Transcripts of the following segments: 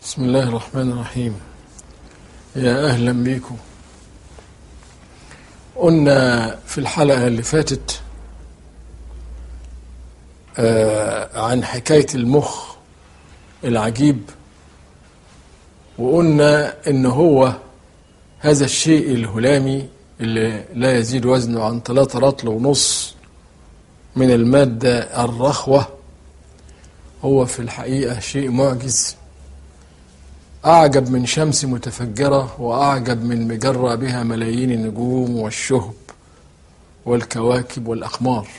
بسم الله الرحمن الرحيم يا أهلا بيكم قلنا في الحلقة اللي فاتت آه عن حكاية المخ العجيب وقلنا إن هو هذا الشيء الهلامي اللي لا يزيد وزنه عن ثلاثة رطل ونص من المادة الرخوة هو في الحقيقة شيء معجز أعجب من شمس متفجرة وأعجب من مجرة بها ملايين النجوم والشهب والكواكب والأقمار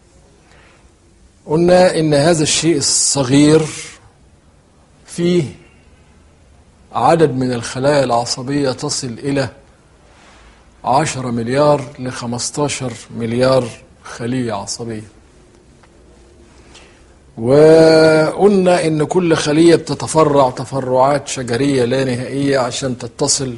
قلنا إن هذا الشيء الصغير فيه عدد من الخلايا العصبية تصل إلى عشرة مليار لخمستاشر مليار خلية عصبية وقلنا ان كل خليه بتتفرع تفرعات شجريه لا نهائيه عشان تتصل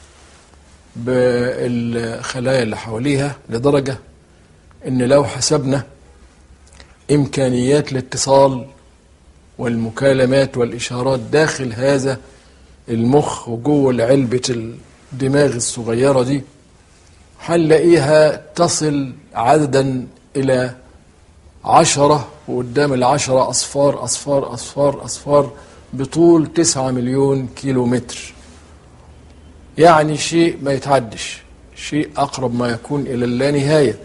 بالخلايا اللي حواليها لدرجه ان لو حسبنا امكانيات الاتصال والمكالمات والاشارات داخل هذا المخ وجوه علبه الدماغ الصغيره دي هنلاقيها تصل عددا الى عشرة وقدام العشرة أصفار أصفار أصفار أصفار بطول تسعة مليون كيلو متر يعني شيء ما يتعدش شيء أقرب ما يكون إلى اللانهاية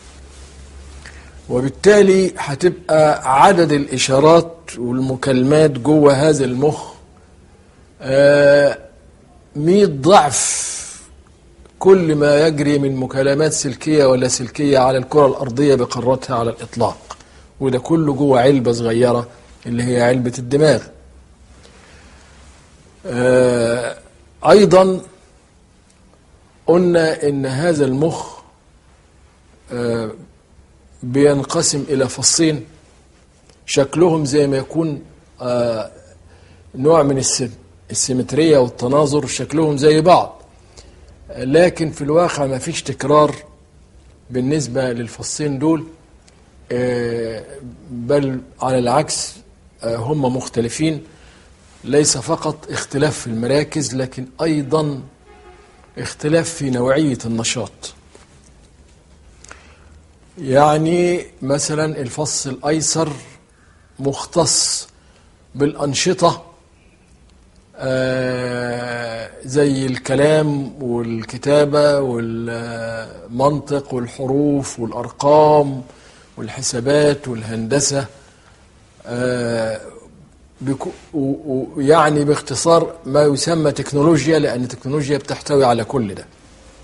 وبالتالي هتبقى عدد الإشارات والمكالمات جوه هذا المخ آه مئة ضعف كل ما يجري من مكالمات سلكية ولا سلكية على الكرة الأرضية بقارتها على الإطلاق وده كله جوه علبة صغيرة اللي هي علبة الدماغ آه أيضا قلنا إن هذا المخ آه بينقسم إلى فصين شكلهم زي ما يكون آه نوع من السيمترية والتناظر شكلهم زي بعض لكن في الواقع ما فيش تكرار بالنسبة للفصين دول بل على العكس هم مختلفين ليس فقط اختلاف في المراكز لكن أيضا اختلاف في نوعية النشاط يعني مثلا الفص الأيسر مختص بالأنشطة زي الكلام والكتابة والمنطق والحروف والأرقام والحسابات والهندسة يعني باختصار ما يسمى تكنولوجيا لأن التكنولوجيا بتحتوي على كل ده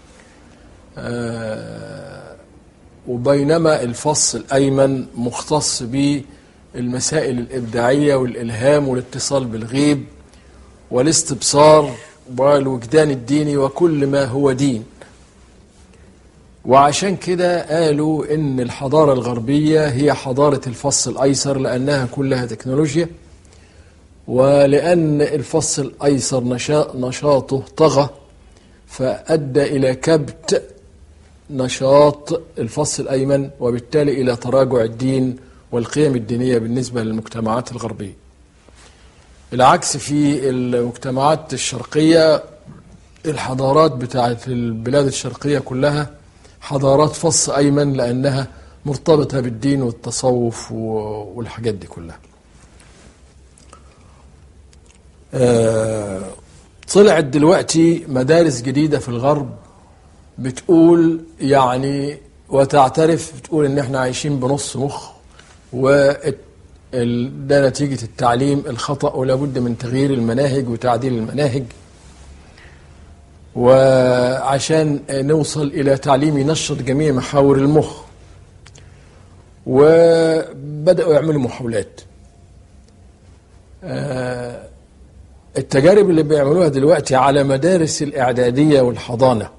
وبينما الفص الأيمن مختص بالمسائل الإبداعية والإلهام والاتصال بالغيب والاستبصار والوجدان الديني وكل ما هو دين وعشان كده قالوا ان الحضارة الغربية هي حضارة الفص الايسر لانها كلها تكنولوجيا ولان الفص الايسر نشاطه طغى فادى الى كبت نشاط الفص الايمن وبالتالي الى تراجع الدين والقيم الدينية بالنسبة للمجتمعات الغربية العكس في المجتمعات الشرقية الحضارات بتاعت البلاد الشرقية كلها حضارات فص أيمن لأنها مرتبطة بالدين والتصوف والحاجات دي كلها طلعت دلوقتي مدارس جديدة في الغرب بتقول يعني وتعترف بتقول ان احنا عايشين بنص مخ و ده نتيجة التعليم الخطأ ولا بد من تغيير المناهج وتعديل المناهج وعشان نوصل إلى تعليم ينشط جميع محاور المخ وبدأوا يعملوا محاولات التجارب اللي بيعملوها دلوقتي على مدارس الإعدادية والحضانة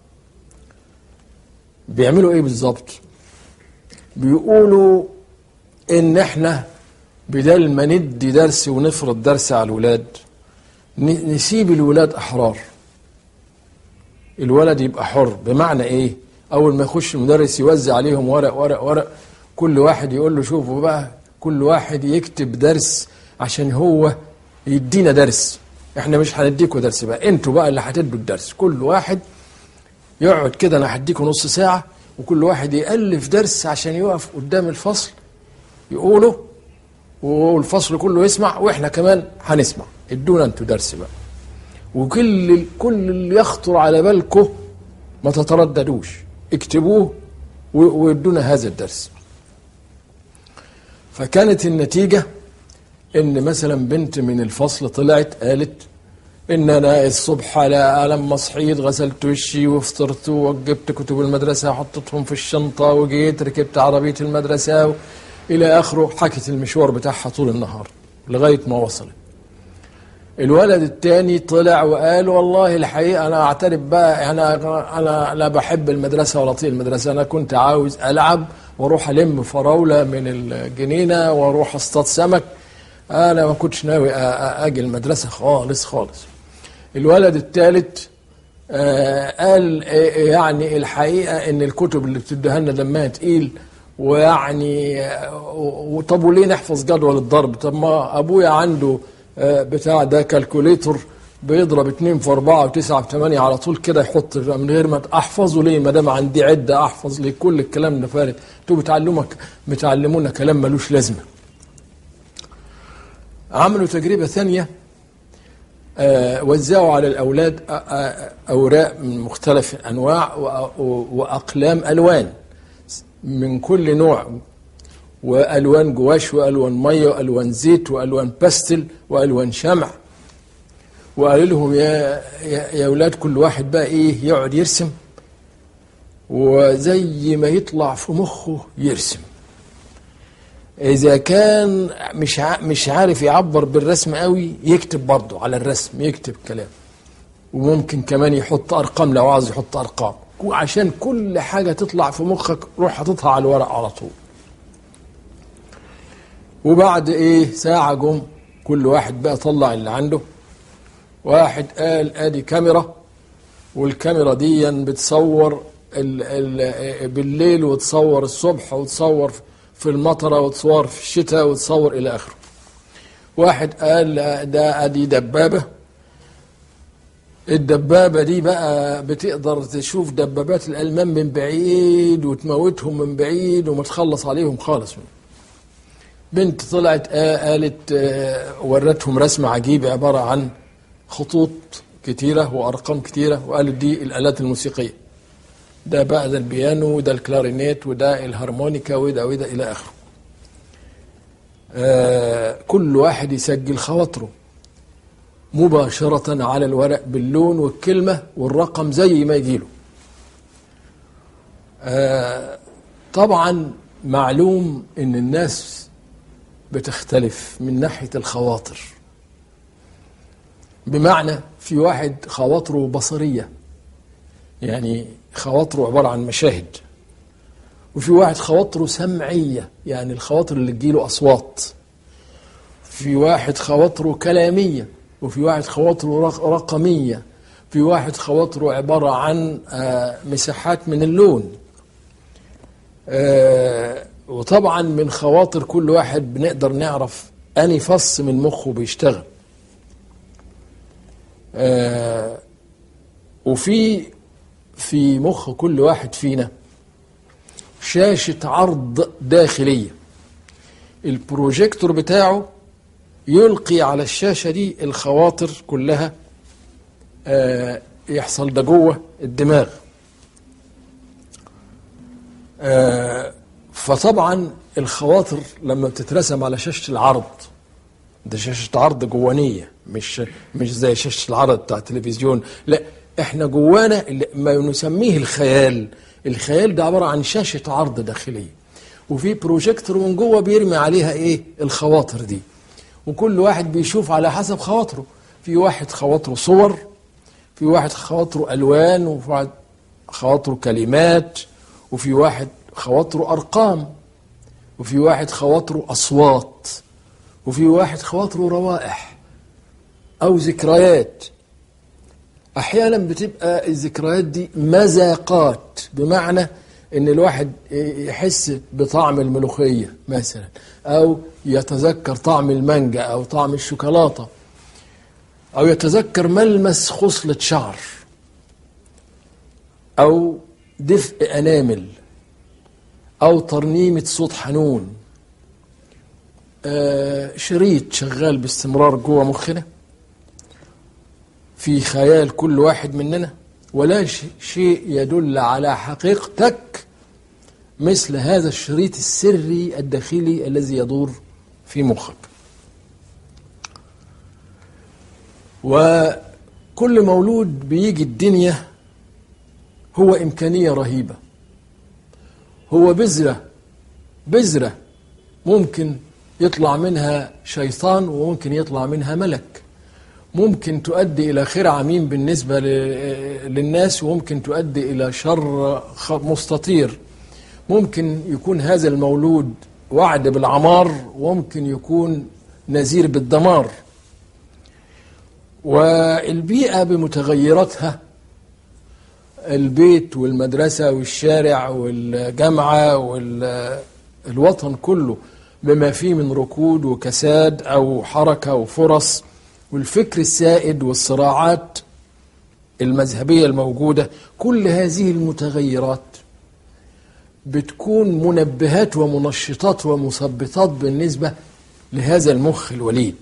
بيعملوا إيه بالظبط بيقولوا إن إحنا بدل ما ندي درس ونفرض درس على الولاد نسيب الولاد أحرار الولد يبقى حر بمعنى ايه اول ما يخش المدرس يوزع عليهم ورق ورق ورق كل واحد يقول له شوفوا بقى كل واحد يكتب درس عشان هو يدينا درس احنا مش هنديكوا درس بقى انتوا بقى اللي هتدوا الدرس كل واحد يقعد كده انا هديكوا نص ساعه وكل واحد يالف درس عشان يقف قدام الفصل يقوله والفصل كله يسمع واحنا كمان هنسمع ادونا انتوا درس بقى وكل كل اللي يخطر على بالكم ما تترددوش اكتبوه وادونا هذا الدرس فكانت النتيجه ان مثلا بنت من الفصل طلعت قالت ان انا الصبح على لما صحيت غسلت وشي وفطرت وجبت كتب المدرسه حطيتهم في الشنطه وجيت ركبت عربيه المدرسه الى اخره حكت المشوار بتاعها طول النهار لغايه ما وصلت الولد الثاني طلع وقال والله الحقيقه انا اعترف بقى انا انا لا بحب المدرسه ولا اطيق المدرسه انا كنت عاوز العب واروح الم فراوله من الجنينه واروح اصطاد سمك انا ما كنتش ناوي اجي المدرسه خالص خالص الولد الثالث قال يعني الحقيقه ان الكتب اللي بتديها لنا دمها تقيل ويعني طب وليه نحفظ جدول الضرب طب ما ابويا عنده بتاع ده كالكوليتور بيضرب 2 في 4 و9 في 8 على طول كده يحط من غير ما احفظه ليه ما دام عندي عده احفظ ليه كل الكلام ده فارغ انتوا بتعلمك بتعلمونا كلام ملوش لازمه عملوا تجربه ثانيه آه وزعوا على الاولاد اوراق من مختلف الانواع واقلام الوان من كل نوع والوان جواش والوان ميه والوان زيت والوان باستل والوان شمع وقالوا لهم يا يا اولاد كل واحد بقى ايه يقعد يرسم وزي ما يطلع في مخه يرسم اذا كان مش مش عارف يعبر بالرسم قوي يكتب برضه على الرسم يكتب كلام وممكن كمان يحط ارقام لو عاوز يحط ارقام وعشان كل حاجه تطلع في مخك روح حاططها على الورق على طول وبعد ايه ساعة جم كل واحد بقى طلع اللي عنده واحد قال ادي كاميرا والكاميرا دي بتصور ال ال بالليل وتصور الصبح وتصور في المطره وتصور في الشتاء وتصور الى اخره واحد قال ده ادي دبابه الدبابه دي بقى بتقدر تشوف دبابات الالمان من بعيد وتموتهم من بعيد وما تخلص عليهم خالص بنت طلعت قالت ورتهم رسم عجيب عبارة عن خطوط كتيرة وأرقام كتيرة وقالت دي الآلات الموسيقية ده بقى ده البيانو وده الكلارينيت وده الهارمونيكا وده وده إلى آخره كل واحد يسجل خواطره مباشرة على الورق باللون والكلمة والرقم زي ما يجيله طبعا معلوم ان الناس بتختلف من ناحية الخواطر بمعنى في واحد خواطره بصرية يعني خواطره عبارة عن مشاهد وفي واحد خواطره سمعية يعني الخواطر اللي تجيله أصوات في واحد خواطره كلامية وفي واحد خواطره رقمية في واحد خواطره عبارة عن مساحات من اللون وطبعا من خواطر كل واحد بنقدر نعرف أني فص من مخه بيشتغل وفي في مخ كل واحد فينا شاشة عرض داخلية البروجيكتور بتاعه يلقي على الشاشة دي الخواطر كلها آه يحصل ده جوه الدماغ آه فطبعا الخواطر لما بتترسم على شاشة العرض ده شاشة عرض جوانية مش مش زي شاشة العرض بتاع التلفزيون لا احنا جوانا ما نسميه الخيال الخيال ده عبارة عن شاشة عرض داخلية وفي بروجيكتور من جوه بيرمي عليها ايه الخواطر دي وكل واحد بيشوف على حسب خواطره في واحد خواطره صور في واحد خواطره الوان وفي واحد خواطره كلمات وفي واحد خواطره ارقام وفي واحد خواطره اصوات وفي واحد خواطره روائح او ذكريات احيانا بتبقى الذكريات دي مذاقات بمعنى ان الواحد يحس بطعم الملوخيه مثلا او يتذكر طعم المانجا او طعم الشوكولاته أو يتذكر ملمس خصلة شعر أو دفء أنامل أو ترنيمة صوت حنون آه شريط شغال باستمرار جوه مخنا في خيال كل واحد مننا ولا شيء يدل على حقيقتك مثل هذا الشريط السري الداخلي الذي يدور في مخك وكل مولود بيجي الدنيا هو إمكانية رهيبة هو بذرة بذرة ممكن يطلع منها شيطان وممكن يطلع منها ملك ممكن تؤدي إلى خير عميم بالنسبة للناس وممكن تؤدي إلى شر مستطير ممكن يكون هذا المولود وعد بالعمار وممكن يكون نذير بالدمار والبيئة بمتغيراتها البيت والمدرسة والشارع والجامعة والوطن كله بما فيه من ركود وكساد أو حركة وفرص والفكر السائد والصراعات المذهبية الموجودة كل هذه المتغيرات بتكون منبهات ومنشطات ومثبطات بالنسبة لهذا المخ الوليد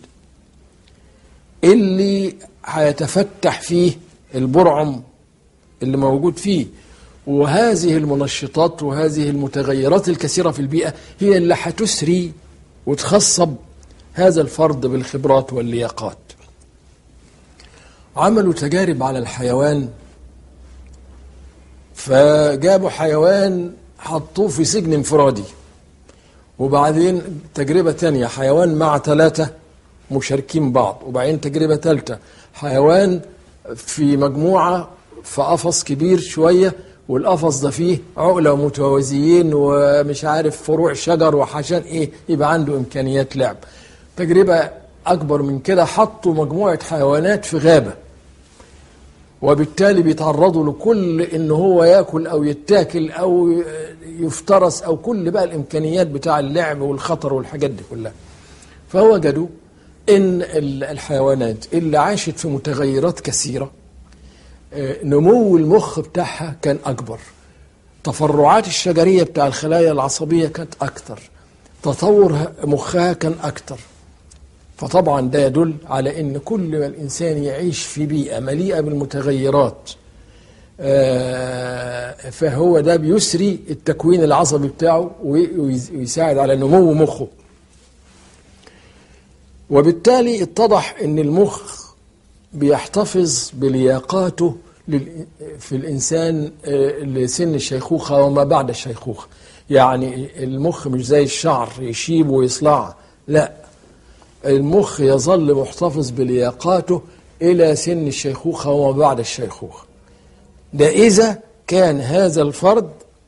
اللي هيتفتح فيه البرعم اللي موجود فيه وهذه المنشطات وهذه المتغيرات الكثيرة في البيئة هي اللي هتسري وتخصب هذا الفرد بالخبرات واللياقات عملوا تجارب على الحيوان فجابوا حيوان حطوه في سجن انفرادي وبعدين تجربة تانية حيوان مع ثلاثة مشاركين بعض وبعدين تجربة ثالثة حيوان في مجموعة في قفص كبير شوية والقفص ده فيه عقلة ومتوازيين ومش عارف فروع شجر وحشان ايه يبقى عنده امكانيات لعب تجربة اكبر من كده حطوا مجموعة حيوانات في غابة وبالتالي بيتعرضوا لكل ان هو ياكل او يتاكل او يفترس او كل بقى الامكانيات بتاع اللعب والخطر والحاجات دي كلها فوجدوا ان الحيوانات اللي عاشت في متغيرات كثيره نمو المخ بتاعها كان اكبر تفرعات الشجريه بتاع الخلايا العصبيه كانت اكتر تطور مخها كان اكتر فطبعا ده يدل على ان كل ما الانسان يعيش في بيئه مليئه بالمتغيرات فهو ده بيسري التكوين العصبي بتاعه ويساعد على نمو مخه وبالتالي اتضح ان المخ بيحتفظ بلياقاته في الانسان لسن الشيخوخه وما بعد الشيخوخه يعني المخ مش زي الشعر يشيب ويصلع لا المخ يظل محتفظ بلياقاته الى سن الشيخوخه وما بعد الشيخوخه ده اذا كان هذا الفرد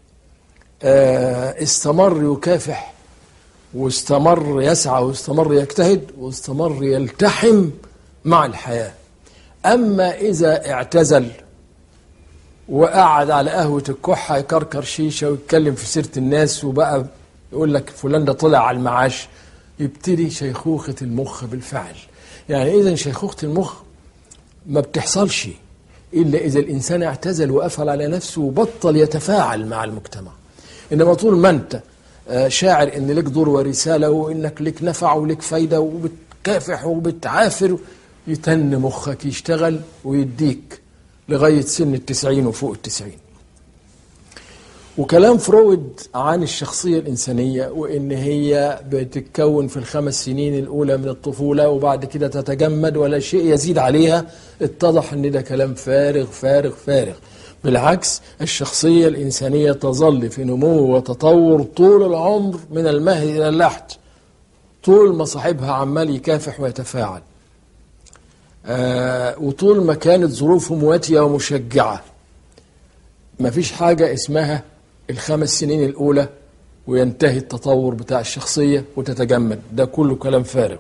استمر يكافح واستمر يسعى واستمر يجتهد واستمر يلتحم مع الحياة أما إذا اعتزل وقعد على قهوة الكحة يكركر شيشة ويتكلم في سيرة الناس وبقى يقول لك فلان ده طلع على المعاش يبتدي شيخوخة المخ بالفعل يعني إذا شيخوخة المخ ما بتحصلش إلا إذا الإنسان اعتزل وقفل على نفسه وبطل يتفاعل مع المجتمع إنما طول ما أنت شاعر ان لك دور ورساله وانك لك نفع ولك فايده وبتكافح وبتعافر يتن مخك يشتغل ويديك لغايه سن التسعين وفوق التسعين وكلام فرويد عن الشخصيه الانسانيه وان هي بتتكون في الخمس سنين الاولى من الطفوله وبعد كده تتجمد ولا شيء يزيد عليها اتضح ان ده كلام فارغ فارغ فارغ بالعكس الشخصية الإنسانية تظل في نمو وتطور طول العمر من المهد إلى اللحد طول ما صاحبها عمال يكافح ويتفاعل آه وطول ما كانت ظروفه مواتية ومشجعة ما فيش حاجة اسمها الخمس سنين الأولى وينتهي التطور بتاع الشخصية وتتجمد ده كله كلام فارغ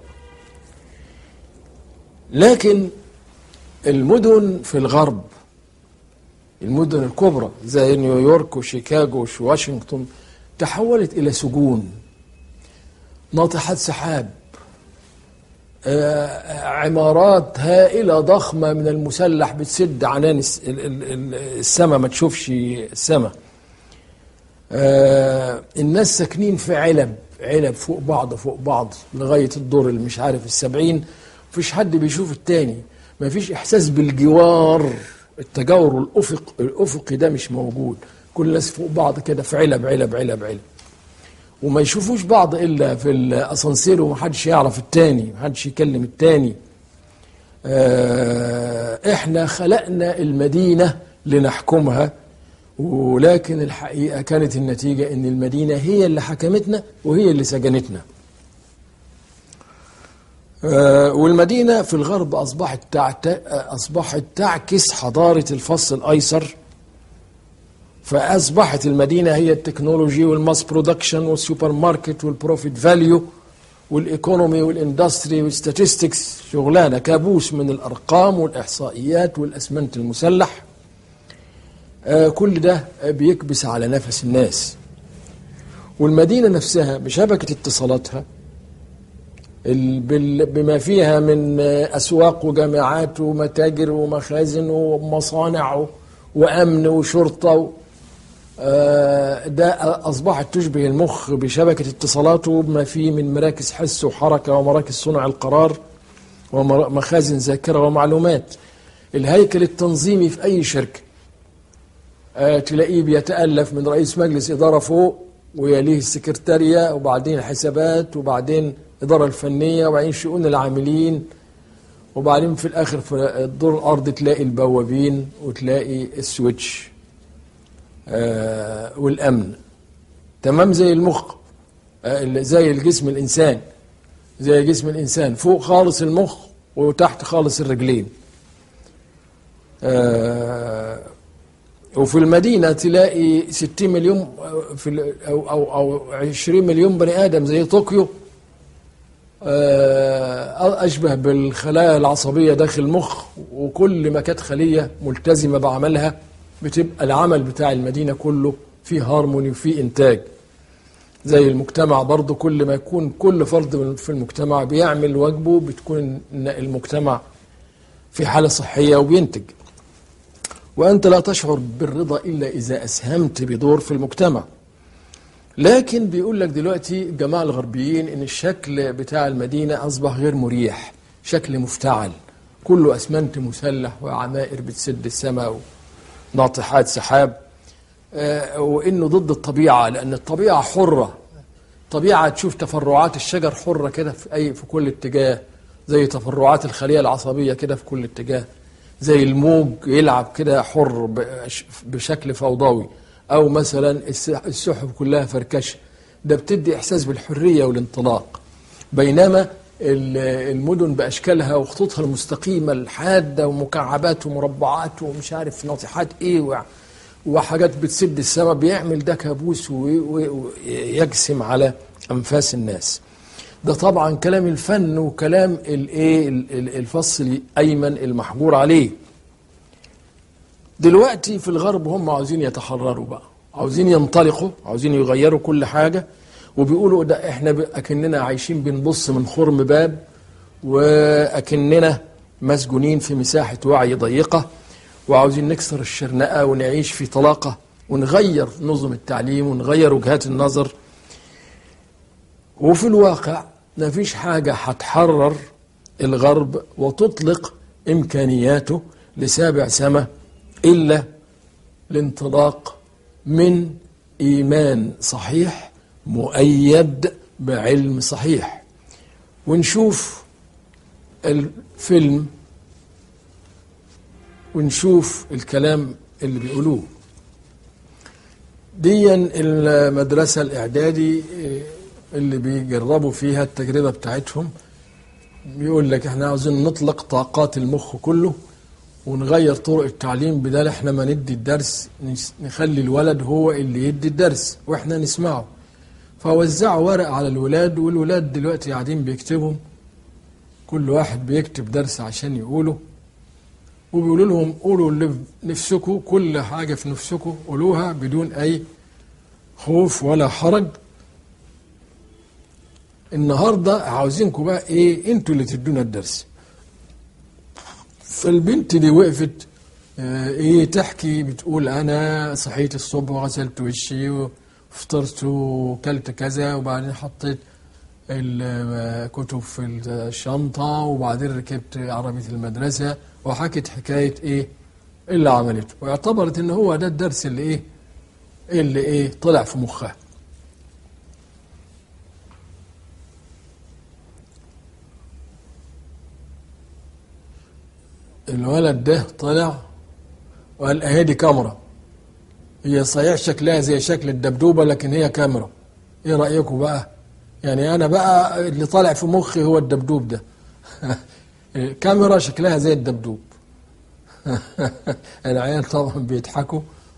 لكن المدن في الغرب المدن الكبرى زي نيويورك وشيكاغو وواشنطن تحولت إلى سجون ناطحات سحاب آه، عمارات هائلة ضخمة من المسلح بتسد عنان الس- ال- ال- ال- السما ما تشوفش السما آه، الناس ساكنين في علب علب فوق بعض فوق بعض لغاية الدور اللي مش عارف السبعين مفيش حد بيشوف التاني مفيش إحساس بالجوار التجاور الأفق الأفقي ده مش موجود كل الناس فوق بعض كده في علب علب علب علب وما يشوفوش بعض إلا في الأسانسير ومحدش يعرف التاني محدش يكلم التاني آه، احنا خلقنا المدينة لنحكمها ولكن الحقيقة كانت النتيجة ان المدينة هي اللي حكمتنا وهي اللي سجنتنا آه، والمدينة في الغرب أصبحت تعت... أصبحت تعكس حضارة الفص الأيسر فأصبحت المدينة هي التكنولوجي والماس برودكشن والسوبر ماركت والبروفيت فاليو والايكونومي والاندستري والستاتستكس شغلانه كابوس من الارقام والاحصائيات والاسمنت المسلح آه، كل ده بيكبس على نفس الناس والمدينه نفسها بشبكه اتصالاتها ال- بال- بما فيها من آه، اسواق وجامعات ومتاجر ومخازن ومصانع و- وامن وشرطه و- آه، ده أصبحت تشبه المخ بشبكة اتصالاته بما فيه من مراكز حس وحركة ومراكز صنع القرار ومخازن ذاكرة ومعلومات الهيكل التنظيمي في أي شركة آه، تلاقيه بيتألف من رئيس مجلس إدارة فوق ويليه السكرتارية وبعدين الحسابات وبعدين الإدارة الفنية وبعدين شؤون العاملين وبعدين في الآخر في الدور الأرضي تلاقي البوابين وتلاقي السويتش آه، والامن تمام زي المخ آه، اللي- زي الجسم الانسان زي جسم الانسان فوق خالص المخ وتحت خالص الرجلين آه، وفي المدينه تلاقي 60 مليون آه، في ال- او او او 20 مليون بني ادم زي طوكيو آه، اشبه بالخلايا العصبيه داخل المخ وكل ما كانت خليه ملتزمه بعملها بتبقى العمل بتاع المدينه كله فيه هارموني وفيه انتاج زي المجتمع برضه كل ما يكون كل فرد من- في المجتمع بيعمل واجبه بتكون إن المجتمع في حاله صحيه وبينتج وانت لا تشعر بالرضا الا اذا اسهمت بدور في المجتمع لكن بيقول لك دلوقتي الجماعة الغربيين ان الشكل بتاع المدينة اصبح غير مريح شكل مفتعل كله اسمنت مسلح وعمائر بتسد السماء وناطحات سحاب آه، وانه ضد الطبيعة لان الطبيعة حرة طبيعة تشوف تفرعات الشجر حرة كده في اي في كل اتجاه زي تفرعات الخلية العصبية كده في كل اتجاه زي الموج يلعب كده حر بش- بشكل فوضوي او مثلا الس- السحب كلها فركشه ده بتدي احساس بالحريه والانطلاق بينما ال- المدن باشكالها وخطوطها المستقيمه الحاده ومكعبات ومربعات ومش عارف ناطحات ايه وع- وحاجات بتسد السماء بيعمل ده كابوس وي- ويجسم على انفاس الناس ده طبعا كلام الفن وكلام الايه ال- ال- الفصل ايمن المحجور عليه دلوقتي في الغرب هم عاوزين يتحرروا بقى عاوزين ينطلقوا عاوزين يغيروا كل حاجة وبيقولوا ده احنا ب- اكننا عايشين بنبص من خرم باب واكننا مسجونين في مساحة وعي ضيقة وعاوزين نكسر الشرنقة ونعيش في طلاقة ونغير نظم التعليم ونغير وجهات النظر وفي الواقع ما فيش حاجة هتحرر الغرب وتطلق إمكانياته لسابع سماء إلا الانطلاق من إيمان صحيح مؤيد بعلم صحيح ونشوف الفيلم ونشوف الكلام اللي بيقولوه ديا المدرسة الإعدادي إيه، اللي بيجربوا فيها التجربة بتاعتهم بيقول لك احنا عاوزين نطلق طاقات المخ كله ونغير طرق التعليم بدل احنا ما ندي الدرس نس- نخلي الولد هو اللي يدي الدرس واحنا نسمعه فوزعوا ورق على الولاد والولاد دلوقتي قاعدين بيكتبوا كل واحد بيكتب درس عشان يقوله وبيقولوا لهم قولوا اللي في نفسكم كل حاجة في نفسكم قولوها بدون أي خوف ولا حرج النهارده عاوزينكم بقى ايه انتوا اللي تدونا الدرس فالبنت دي وقفت آه، ايه تحكي بتقول انا صحيت الصبح وغسلت وشي وفطرت وكلت كذا وبعدين حطيت الكتب في الشنطة وبعدين ركبت عربية المدرسة وحكت حكاية ايه اللي عملته واعتبرت ان هو ده الدرس اللي ايه اللي ايه طلع في مخها الولد ده طلع وقال اهي دي كاميرا هي صحيح شكلها زي شكل الدبدوبة لكن هي كاميرا ايه رأيكم بقى يعني انا بقى اللي طالع في مخي هو الدبدوب ده كاميرا شكلها زي الدبدوب العيال طبعا بيضحكوا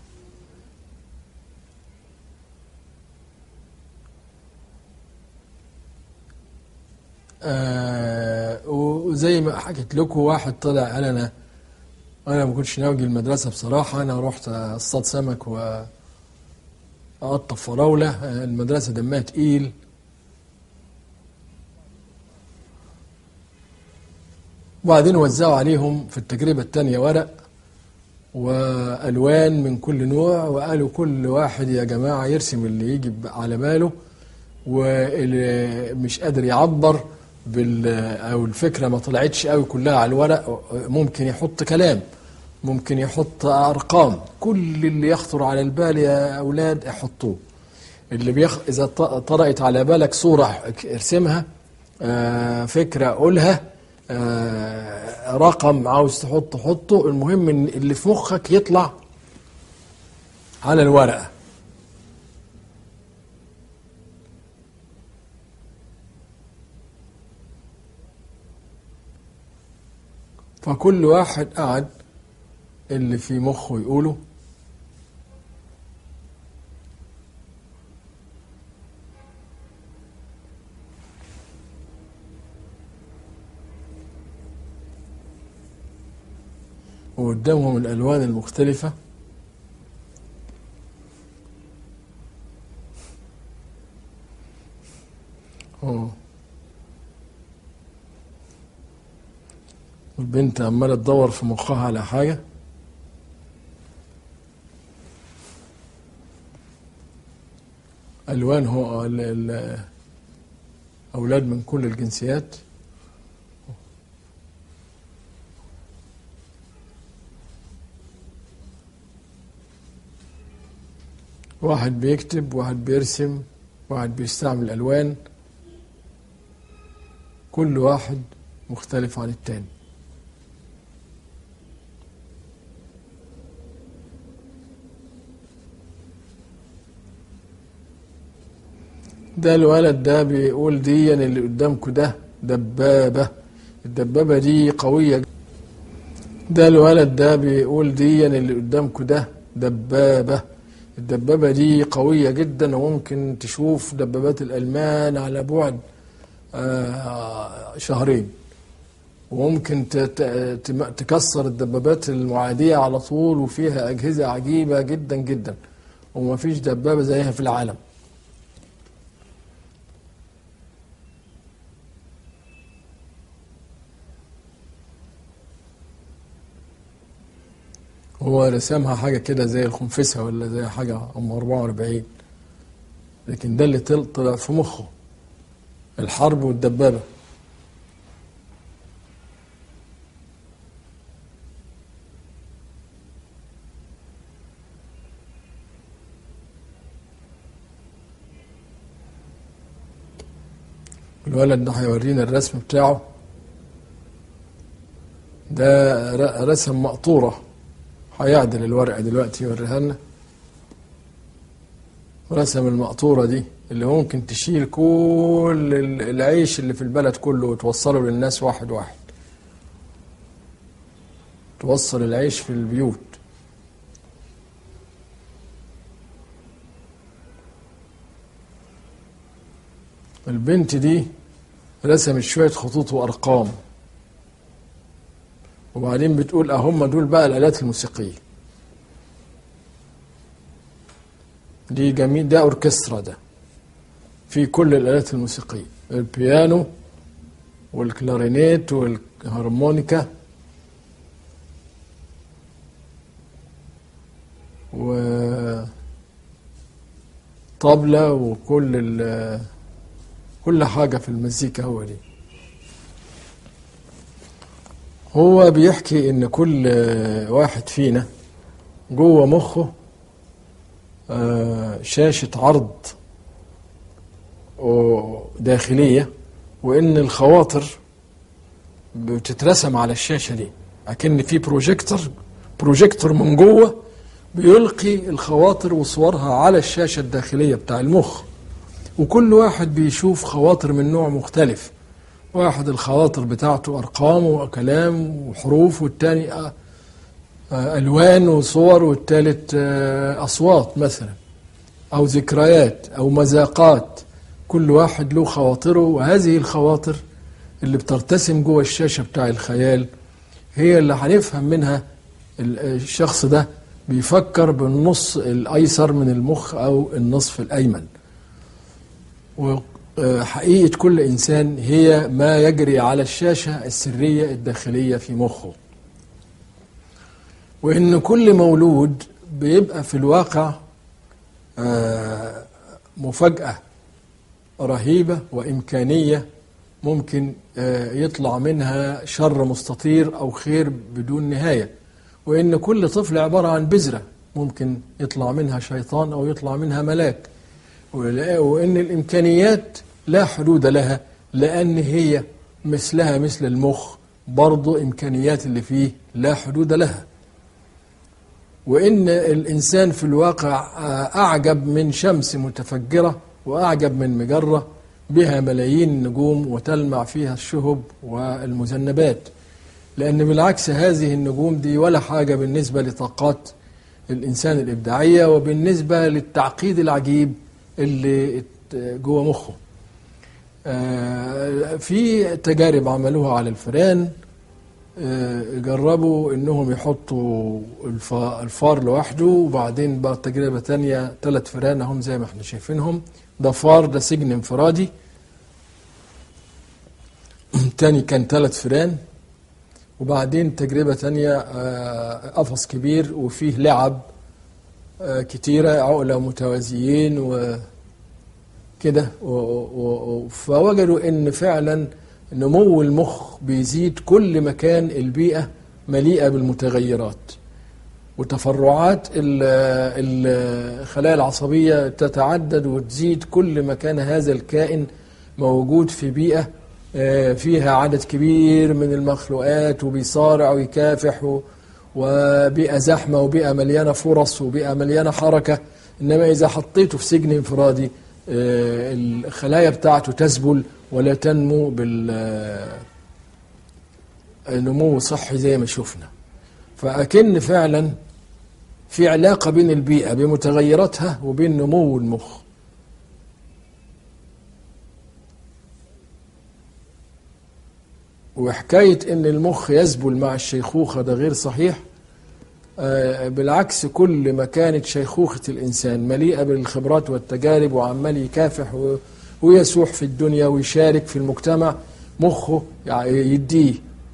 آه وزي ما حكيت لكم واحد طلع قال انا انا ما كنتش ناوي المدرسه بصراحه انا رحت اصطاد سمك واقطف فراوله المدرسه دمها تقيل وبعدين وزعوا عليهم في التجربه الثانيه ورق والوان من كل نوع وقالوا كل واحد يا جماعه يرسم اللي يجي على باله واللي مش قادر يعبر بال او الفكره ما طلعتش قوي كلها على الورق ممكن يحط كلام ممكن يحط ارقام كل اللي يخطر على البال يا اولاد احطوه اللي بيخ... اذا طرأت على بالك صوره ارسمها آه فكره قولها آه رقم عاوز تحط حطه المهم ان اللي في مخك يطلع على الورقه فكل واحد قعد اللي في مخه يقوله وقدامهم الألوان المختلفة أوه. والبنت عمالة تدور في مخها على حاجة ألوان هو ال- ال- أولاد من كل الجنسيات واحد بيكتب واحد بيرسم واحد بيستعمل ألوان كل واحد مختلف عن التاني ده الولد ده بيقول دي اللي قدامكم ده دبابة الدبابة دي قوية ده الولد ده بيقول دي اللي قدامكم ده دبابة الدبابة دي قوية جدا وممكن تشوف دبابات الألمان على بعد آه، شهرين وممكن ت- ت- تم- تكسر الدبابات المعادية على طول وفيها أجهزة عجيبة جدا جدا ومفيش دبابة زيها في العالم هو رسمها حاجة كده زي الخنفسة ولا زي حاجة أم 44 لكن ده اللي طل- طلع في مخه الحرب والدبابة الولد ده هيورينا الرسم بتاعه ده ر- رسم مقطورة هيعدل الورقة دلوقتي يوريها لنا رسم المقطورة دي اللي ممكن تشيل كل ال- العيش اللي في البلد كله وتوصله للناس واحد واحد توصل العيش في البيوت البنت دي رسمت شوية خطوط وأرقام وبعدين بتقول أهم دول بقى الآلات الموسيقية دي جميل ده أوركسترا ده في كل الآلات الموسيقية البيانو والكلارينيت والهارمونيكا وطبلة وكل ال كل حاجة في المزيكا هو دي هو بيحكي ان كل واحد فينا جوه مخه آه، شاشة عرض داخلية وان الخواطر بتترسم على الشاشة دي اكن في بروجيكتور بروجيكتور من جوه بيلقي الخواطر وصورها على الشاشة الداخلية بتاع المخ وكل واحد بيشوف خواطر من نوع مختلف واحد الخواطر بتاعته أرقام وكلام وحروف والتاني آه، آه، ألوان وصور والتالت آه، أصوات مثلا أو ذكريات أو مذاقات كل واحد له خواطره وهذه الخواطر اللي بترتسم جوه الشاشة بتاع الخيال هي اللي هنفهم منها الشخص ده بيفكر بالنص الأيسر من المخ أو النصف الأيمن وحقيقة كل إنسان هي ما يجري على الشاشة السرية الداخلية في مخه وإن كل مولود بيبقى في الواقع آه، مفاجأة رهيبة وإمكانية ممكن آه، يطلع منها شر مستطير أو خير بدون نهاية وإن كل طفل عبارة عن بذرة ممكن يطلع منها شيطان أو يطلع منها ملاك وإن الإمكانيات لا حدود لها لأن هي مثلها مثل المخ برضو إمكانيات اللي فيه لا حدود لها وإن الإنسان في الواقع أعجب من شمس متفجرة وأعجب من مجرة بها ملايين النجوم وتلمع فيها الشهب والمذنبات لأن بالعكس هذه النجوم دي ولا حاجة بالنسبة لطاقات الإنسان الإبداعية وبالنسبة للتعقيد العجيب اللي جوه مخه آه، في تجارب عملوها على الفئران آه، جربوا انهم يحطوا الفار لوحده وبعدين بقى تجربة تانية ثلاث فئران هم زي ما احنا شايفينهم ده فار ده سجن انفرادي تاني كان ثلاث فئران وبعدين تجربة تانية آه، قفص كبير وفيه لعب كتيرة عقلة متوازيين وكده فوجدوا ان فعلا نمو المخ بيزيد كل ما كان البيئة مليئة بالمتغيرات وتفرعات الخلايا العصبية تتعدد وتزيد كل ما كان هذا الكائن موجود في بيئة آه، فيها عدد كبير من المخلوقات وبيصارع ويكافح وبيئة زحمة وبيئة مليانة فرص وبيئة مليانة حركة إنما إذا حطيته في سجن انفرادي آه، الخلايا بتاعته تذبل ولا تنمو بالنمو آه، صحي زي ما شفنا فأكن فعلا في علاقة بين البيئة بمتغيراتها وبين نمو المخ وحكاية ان المخ يذبل مع الشيخوخة ده غير صحيح آه، بالعكس كل ما كانت شيخوخة الإنسان مليئة بالخبرات والتجارب وعمال يكافح ويسوح في الدنيا ويشارك في المجتمع مخه يديه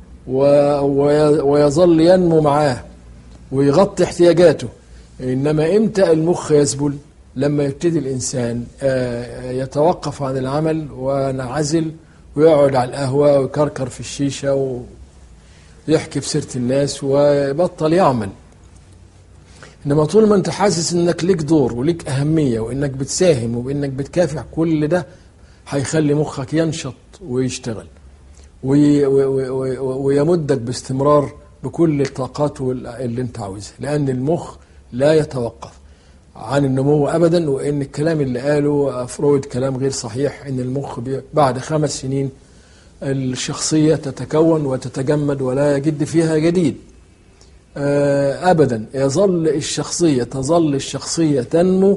ويظل ينمو معاه ويغطي احتياجاته إنما إمتى المخ يذبل لما يبتدي الإنسان آه، يتوقف عن العمل ونعزل ويقعد على القهوة ويكركر في الشيشة ويحكي في سيرة الناس ويبطل يعمل إنما طول ما أنت حاسس إنك ليك دور وليك أهمية وإنك بتساهم وإنك بتكافح كل ده هيخلي مخك ينشط ويشتغل وي ويمدك باستمرار بكل الطاقات اللي انت عاوزها لأن المخ لا يتوقف عن النمو ابدا وان الكلام اللي قاله فرويد كلام غير صحيح ان المخ بعد خمس سنين الشخصيه تتكون وتتجمد ولا يجد فيها جديد آه، ابدا يظل الشخصيه تظل الشخصيه تنمو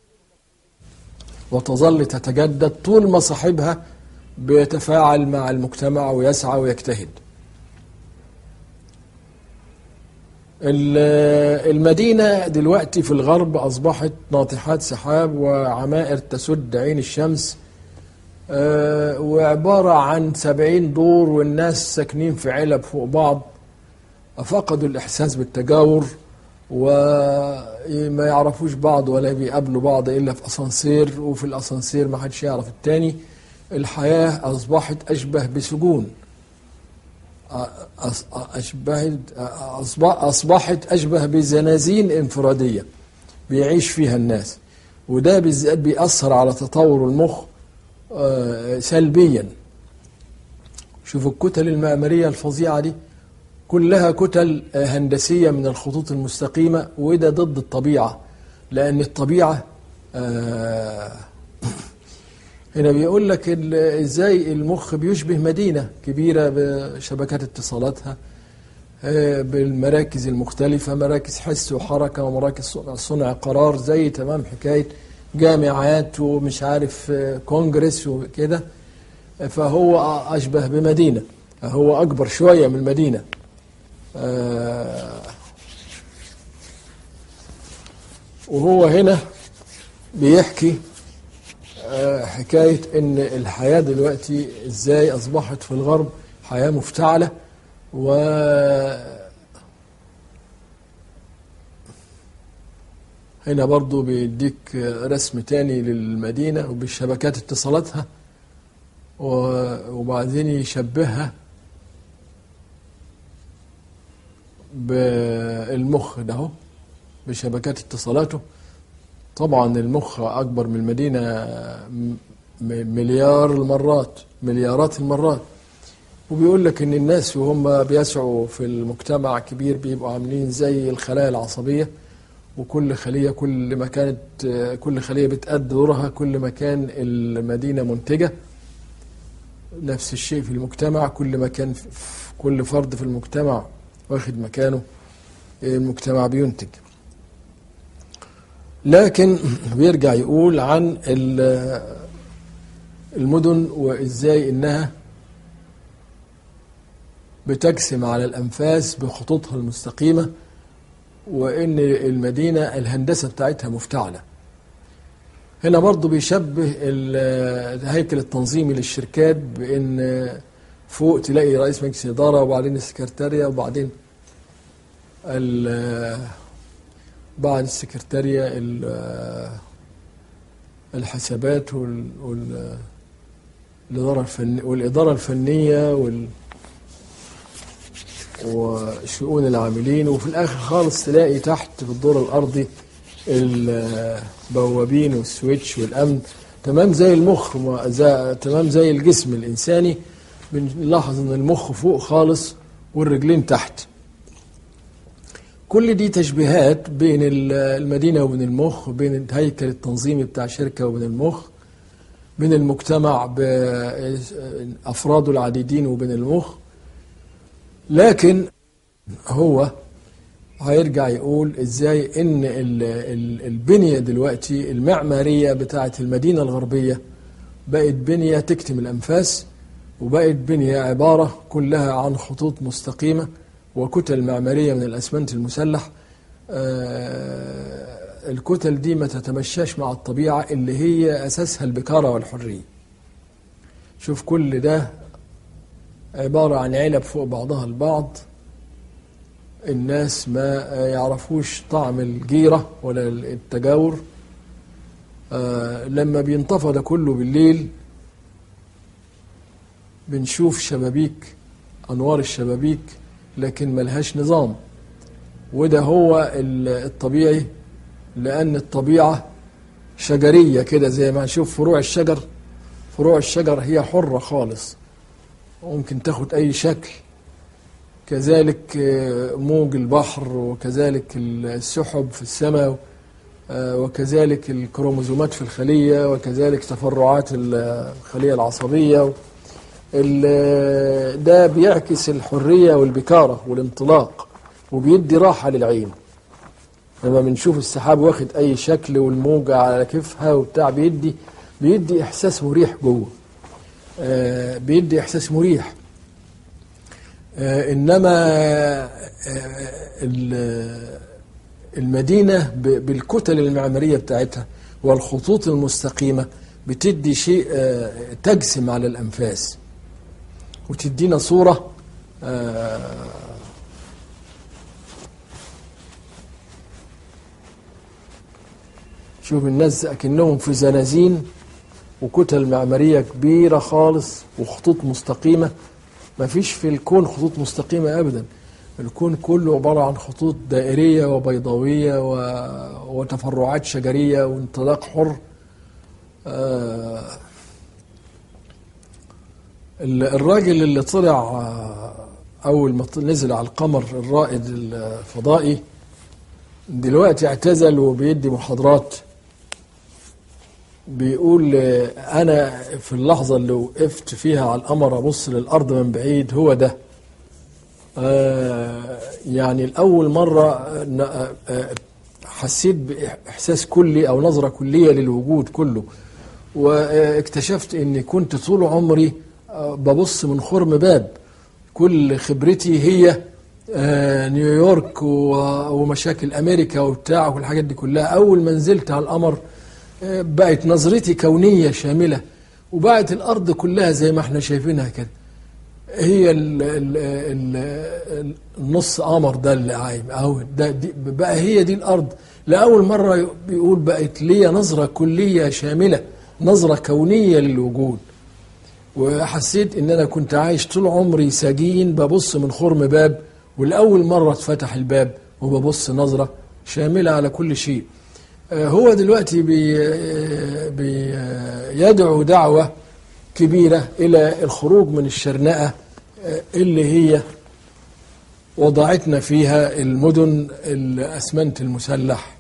وتظل تتجدد طول ما صاحبها بيتفاعل مع المجتمع ويسعى ويجتهد المدينة دلوقتي في الغرب أصبحت ناطحات سحاب وعمائر تسد عين الشمس آه، وعبارة عن سبعين دور والناس ساكنين في علب فوق بعض فقدوا الإحساس بالتجاور وما يعرفوش بعض ولا بيقابلوا بعض إلا في أسانسير وفي الأسانسير ما حدش يعرف التاني الحياة أصبحت أشبه بسجون أص- أشبهت أصبح- أصبحت أشبه بزنازين انفرادية بيعيش فيها الناس وده بالذات بيأثر على تطور المخ آه، سلبيا شوفوا الكتل المعمارية الفظيعة دي كلها كتل آه، هندسية من الخطوط المستقيمة وده ضد الطبيعة لأن الطبيعة آه، هنا بيقول لك ال- ازاي المخ بيشبه مدينة كبيرة بشبكات اتصالاتها آه، بالمراكز المختلفة مراكز حس وحركة ومراكز صنع- صنع قرار زي تمام حكاية جامعات ومش عارف آه، كونجرس وكده فهو أشبه بمدينة هو أكبر شوية من المدينة آه، وهو هنا بيحكي آه، حكاية إن الحياة دلوقتي إزاي أصبحت في الغرب حياة مفتعلة و هنا برضو بيديك رسم تاني للمدينة وبالشبكات اتصالاتها و- وبعدين يشبهها بالمخ ده اهو بشبكات اتصالاته طبعا المخ أكبر من المدينة م- مليار المرات مليارات المرات وبيقول لك ان الناس وهم بيسعوا في المجتمع كبير بيبقوا عاملين زي الخلايا العصبيه وكل خليه كل ما كانت كل خليه بتأدي دورها كل ما كان المدينه منتجه نفس الشيء في المجتمع كل ما كان في كل فرد في المجتمع واخد مكانه المجتمع بينتج لكن بيرجع يقول عن ال- المدن وازاي انها بتجسم على الأنفاس بخطوطها المستقيمة وإن المدينة الهندسة بتاعتها مفتعلة هنا برضو بيشبه ال- الهيكل التنظيمي للشركات بإن فوق تلاقي رئيس مجلس إدارة وبعدين السكرتارية وبعدين ال- بعد السكرتارية ال- الحسابات وال- وال- الإدارة الفن والإدارة الفنية وال وشؤون العاملين وفي الاخر خالص تلاقي تحت في الدور الارضي البوابين والسويتش والامن تمام زي المخ ما- زي تمام زي الجسم الانساني بنلاحظ ان المخ فوق خالص والرجلين تحت كل دي تشبيهات بين ال- المدينه وبين المخ بين الهيكل التنظيمي بتاع شركه وبين المخ بين المجتمع بافراده العديدين وبين المخ لكن هو هيرجع يقول ازاي ان ال- ال- البنيه دلوقتي المعماريه بتاعه المدينه الغربيه بقت بنيه تكتم الانفاس وبقت بنيه عباره كلها عن خطوط مستقيمه وكتل معماريه من الاسمنت المسلح آه، الكتل دي ما تتمشاش مع الطبيعه اللي هي اساسها البكاره والحريه شوف كل ده عبارة عن علب فوق بعضها البعض الناس ما يعرفوش طعم الجيرة ولا التجاور آه، لما بينطفى ده كله بالليل بنشوف شبابيك أنوار الشبابيك لكن ملهاش نظام وده هو ال- الطبيعي لأن الطبيعة شجرية كده زي ما نشوف فروع الشجر فروع الشجر هي حرة خالص ممكن تاخد أي شكل كذلك آه، موج البحر وكذلك السحب في السماء آه، وكذلك الكروموزومات في الخلية وكذلك تفرعات الخلية العصبية ال- ده بيعكس الحرية والبكارة والانطلاق وبيدي راحة للعين لما بنشوف السحاب واخد أي شكل والموجة على كيفها وبتاع بيدي بيدي إحساس مريح جوه آه، بيدي إحساس مريح آه، إنما آه، ال- المدينة ب- بالكتل المعمارية بتاعتها والخطوط المستقيمة بتدي شيء آه، تجسم على الأنفاس وتدينا صورة آه، شوف الناس أكنهم في زنازين وكتل معمارية كبيرة خالص وخطوط مستقيمة ما فيش في الكون خطوط مستقيمة أبدا الكون كله عبارة عن خطوط دائرية وبيضاوية و... وتفرعات شجرية وانطلاق حر آه، ال- الراجل اللي طلع آه، أول ما ط- نزل على القمر الرائد الفضائي دلوقتي اعتزل وبيدي محاضرات بيقول آه، أنا في اللحظة اللي وقفت فيها على القمر أبص للأرض من بعيد هو ده آه، يعني الأول مرة آه، ن- آه، آه، حسيت بإحساس كلي أو نظرة كلية للوجود كله واكتشفت أني كنت طول عمري آه، ببص من خرم باب كل خبرتي هي آه، نيويورك و- ومشاكل أمريكا وبتاع والحاجات دي كلها أول ما نزلت على القمر آه، بقت نظرتي كونية شاملة وبقت الأرض كلها زي ما احنا شايفينها كده هي ال ال ال النص قمر ده اللي عايم اهو ده دي بقى هي دي الارض لاول مره بيقول بقت ليا نظره كليه شامله نظره كونيه للوجود وحسيت ان انا كنت عايش طول عمري سجين ببص من خرم باب ولاول مره اتفتح الباب وببص نظره شامله على كل شيء آه، هو دلوقتي بي آه، بي آه، يدعو دعوه كبيره الى الخروج من الشرنقه آه، اللي هي وضعتنا فيها المدن الاسمنت المسلح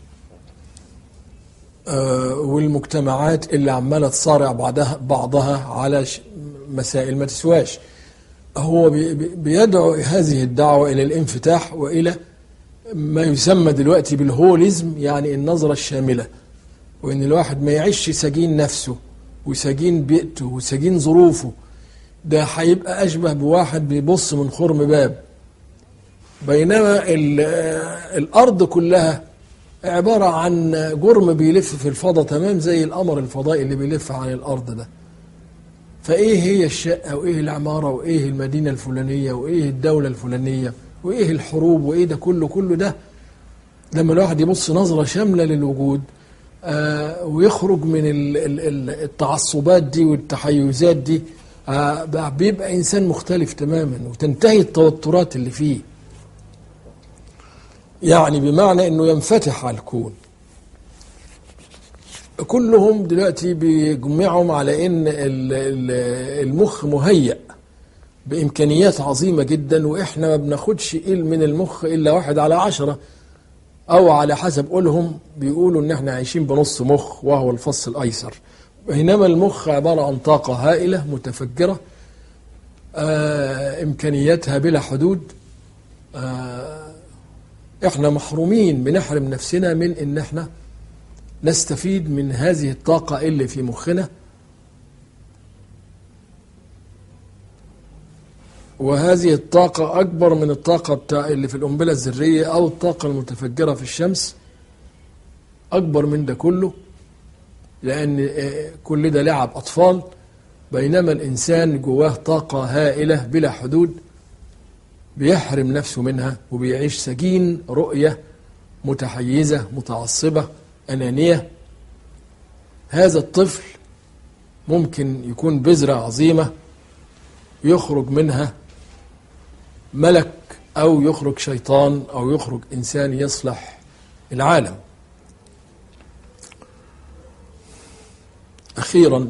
آه، والمجتمعات اللي عماله تصارع بعضها بعضها على ش- مسائل ما تسواش هو بي- بي- بيدعو هذه الدعوه الى الانفتاح والى ما يسمى دلوقتي بالهوليزم يعني النظره الشامله وان الواحد ما يعيش سجين نفسه وسجين بيئته وسجين ظروفه ده هيبقى اشبه بواحد بيبص من خرم باب بينما ال- آه، الارض كلها عباره عن جرم بيلف في الفضاء تمام زي القمر الفضائي اللي بيلف عن الارض ده فايه هي الشقه وايه العماره وايه المدينه الفلانيه وايه الدوله الفلانيه وايه الحروب وايه ده كله كله ده لما الواحد يبص نظره شامله للوجود آه ويخرج من ال- ال- ال- التعصبات دي والتحيزات دي آه بقى- بيبقى انسان مختلف تماما وتنتهي التوترات اللي فيه يعني بمعنى انه ينفتح على الكون كلهم دلوقتي بيجمعهم على ان ال- ال- المخ مهيأ بامكانيات عظيمه جدا واحنا ما بناخدش إل من المخ الا واحد على عشرة او على حسب قولهم بيقولوا ان احنا عايشين بنص مخ وهو الفص الايسر بينما المخ عباره عن طاقه هائله متفجره آه امكانياتها بلا حدود آه احنا محرومين بنحرم نفسنا من ان احنا نستفيد من هذه الطاقة اللي في مخنا وهذه الطاقة أكبر من الطاقة بتاع اللي في القنبلة الذرية أو الطاقة المتفجرة في الشمس أكبر من ده كله لأن آه، كل ده لعب أطفال بينما الإنسان جواه طاقة هائلة بلا حدود بيحرم نفسه منها وبيعيش سجين رؤية متحيزة متعصبة أنانية هذا الطفل ممكن يكون بذرة عظيمة يخرج منها ملك أو يخرج شيطان أو يخرج إنسان يصلح العالم أخيرا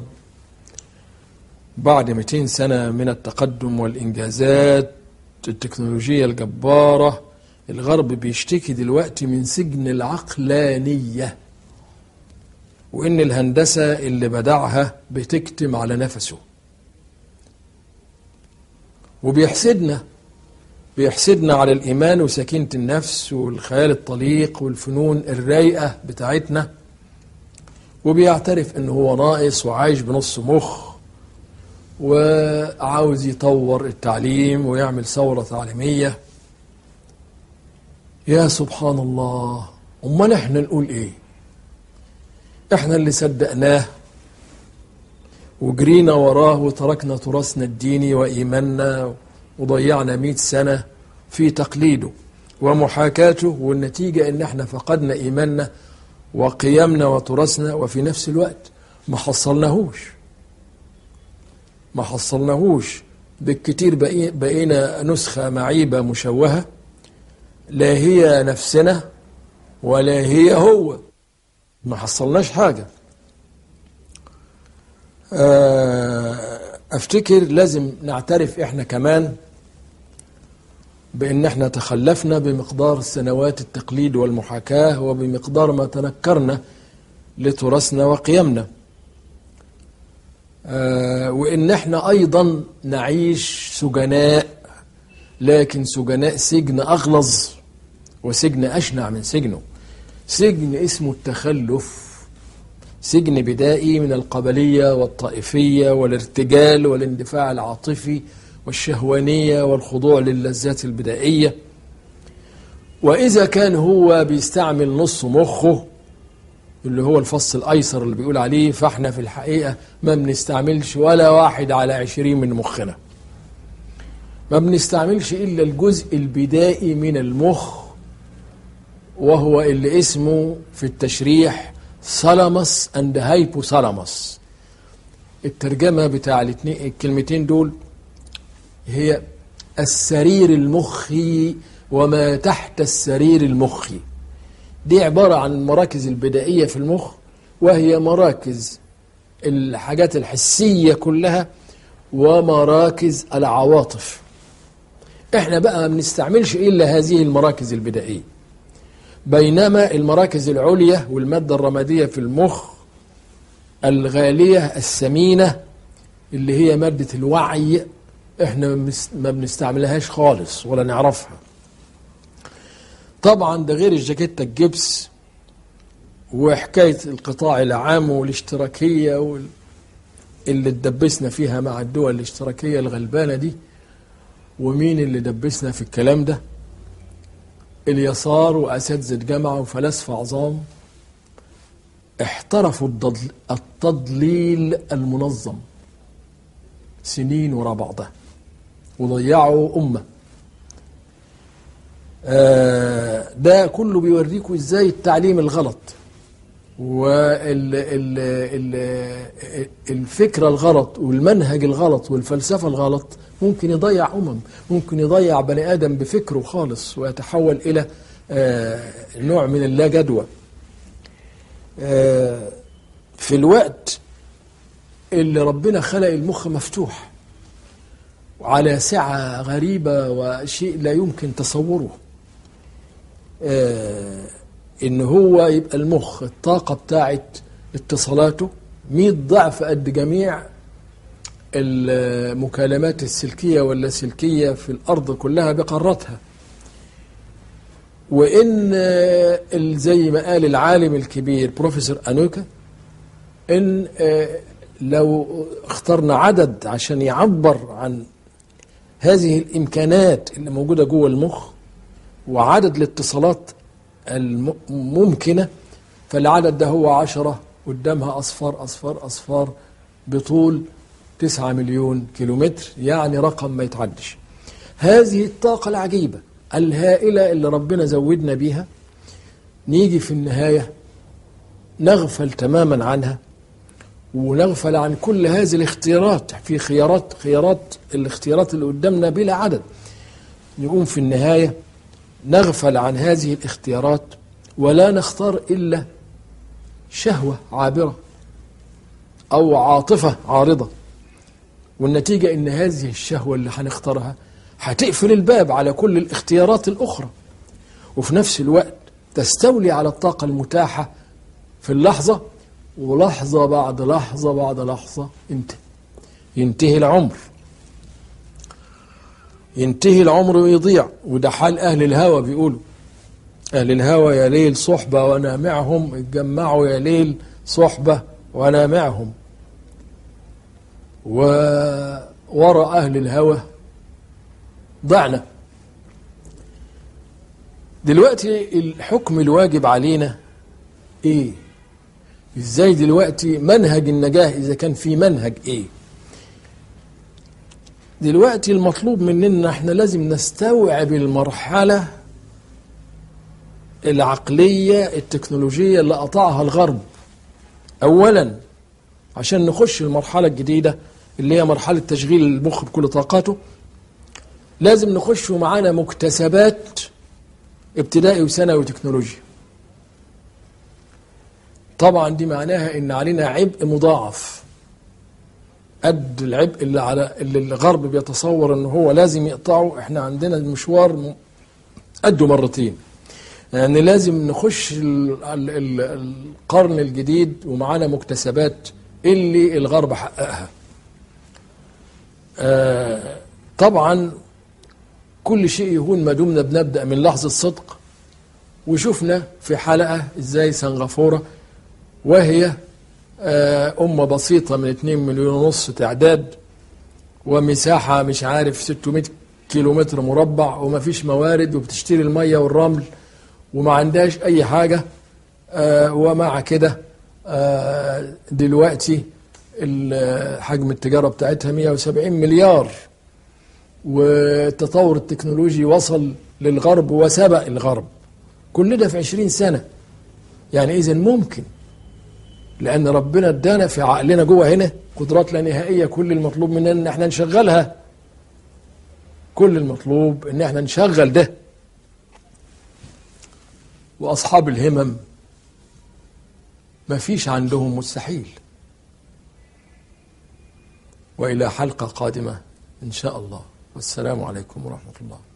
بعد 200 سنة من التقدم والإنجازات التكنولوجية الجبارة الغرب بيشتكي دلوقتي من سجن العقلانية وإن الهندسة اللي بدعها بتكتم على نفسه وبيحسدنا بيحسدنا على الإيمان وسكينة النفس والخيال الطليق والفنون الرايقة بتاعتنا وبيعترف إن هو ناقص وعايش بنص مخ وعاوز يطور التعليم ويعمل ثورة تعليمية يا سبحان الله امال احنا نقول ايه احنا اللي صدقناه وجرينا وراه وتركنا تراثنا الديني وإيماننا وضيعنا مئة سنة في تقليده ومحاكاته والنتيجة إن احنا فقدنا إيماننا وقيمنا وتراثنا وفي نفس الوقت ما حصلناهوش ما حصلناهوش بالكتير بقي- بقينا نسخة معيبة مشوهة لا هي نفسنا ولا هي هو ما حصلناش حاجة آه، افتكر لازم نعترف احنا كمان بان احنا تخلفنا بمقدار سنوات التقليد والمحاكاة وبمقدار ما تنكرنا لتراثنا وقيمنا آه، وان احنا ايضا نعيش سجناء لكن سجناء سجن اغلظ وسجن اشنع من سجنه سجن اسمه التخلف سجن بدائي من القبلية والطائفية والارتجال والاندفاع العاطفي والشهوانية والخضوع للذات البدائية وإذا كان هو بيستعمل نص مخه اللي هو الفص الأيسر اللي بيقول عليه فاحنا في الحقيقة ما بنستعملش ولا واحد على عشرين من مخنا ما بنستعملش إلا الجزء البدائي من المخ وهو اللي اسمه في التشريح ثالاموس اند هايبوثالاموس الترجمة بتاع الاتنين الكلمتين دول هي السرير المخي وما تحت السرير المخي دي عبارة عن المراكز البدائية في المخ وهي مراكز الحاجات الحسية كلها ومراكز العواطف احنا بقى ما بنستعملش الا هذه المراكز البدائيه بينما المراكز العليا والمادة الرمادية في المخ الغالية الثمينة اللي هي مادة الوعي احنا ما بنس- ما بنستعملهاش خالص ولا نعرفها طبعا ده غير الجاكيتة الجبس وحكاية القطاع العام والاشتراكية وال... اللي اتدبسنا فيها مع الدول الاشتراكية الغلبانة دي ومين اللي دبسنا في الكلام ده اليسار وأساتذة جامعة وفلاسفة عظام احترفوا الضل- التضليل المنظم سنين ورا بعضها وضيعوا أمة آه، ده كله بيوريكوا ازاي التعليم الغلط والفكرة الغلط والمنهج الغلط والفلسفة الغلط ممكن يضيع أمم ممكن يضيع بني آدم بفكره خالص ويتحول إلى آه، نوع من اللا جدوى آه، في الوقت اللي ربنا خلق المخ مفتوح وعلى سعة غريبة وشيء لا يمكن تصوره آه، ان هو يبقى المخ الطاقة بتاعت اتصالاته 100 ضعف قد جميع المكالمات السلكية واللاسلكية في الأرض كلها بقارتها وإن آه، ال- زي ما قال العالم الكبير بروفيسور أنوكا إن آه، لو اخترنا عدد عشان يعبر عن هذه الإمكانات اللي موجودة جوه المخ وعدد الاتصالات الممكنة فالعدد ده هو عشرة قدامها أصفار أصفار أصفار بطول تسعة مليون كيلومتر يعني رقم ما يتعدش هذه الطاقة العجيبة الهائلة اللي ربنا زودنا بيها نيجي في النهاية نغفل تماما عنها ونغفل عن كل هذه الاختيارات في خيارات خيارات الاختيارات اللي قدامنا بلا عدد نقوم في النهاية نغفل عن هذه الاختيارات ولا نختار إلا شهوة عابرة أو عاطفة عارضة والنتيجة إن هذه الشهوة اللي هنختارها هتقفل الباب على كل الاختيارات الأخرى وفي نفس الوقت تستولي على الطاقة المتاحة في اللحظة ولحظة بعد لحظة بعد لحظة انتهي ينتهي العمر ينتهي العمر ويضيع وده حال أهل الهوى بيقولوا أهل الهوى يا ليل صحبة وأنا معهم اتجمعوا يا ليل صحبة وأنا معهم ووراء أهل الهوى ضعنا دلوقتي الحكم الواجب علينا إيه ازاي دلوقتي منهج النجاة اذا كان في منهج ايه دلوقتي المطلوب مننا احنا لازم نستوعب المرحلة العقلية التكنولوجية اللي قطعها الغرب اولا عشان نخش المرحلة الجديدة اللي هي مرحلة تشغيل المخ بكل طاقاته لازم نخش معانا مكتسبات ابتدائي وثانوي وتكنولوجيا طبعا دي معناها ان علينا عبء مضاعف قد العبء اللي على اللي الغرب بيتصور ان هو لازم يقطعه احنا عندنا المشوار م- قده مرتين يعني لازم نخش ال- ال- ال- القرن الجديد ومعانا مكتسبات اللي الغرب حققها آه، طبعا كل شيء يهون ما دمنا بنبدأ من لحظة صدق وشفنا في حلقة ازاي سنغافورة وهي آه، أمة بسيطة من 2 مليون ونص تعداد ومساحة مش عارف 600 كيلومتر مربع وما فيش موارد وبتشتري المية والرمل وما عندهاش أي حاجة آه، ومع كده آه، دلوقتي ال- حجم التجارة بتاعتها 170 مليار والتطور التكنولوجي وصل للغرب وسبق الغرب كل ده في 20 سنة يعني إذا ممكن لأن ربنا ادانا في عقلنا جوه هنا قدرات لا نهائية كل المطلوب مننا إن احنا نشغلها كل المطلوب إن احنا نشغل ده وأصحاب الهمم ما فيش عندهم مستحيل وإلى حلقة قادمة إن شاء الله والسلام عليكم ورحمة الله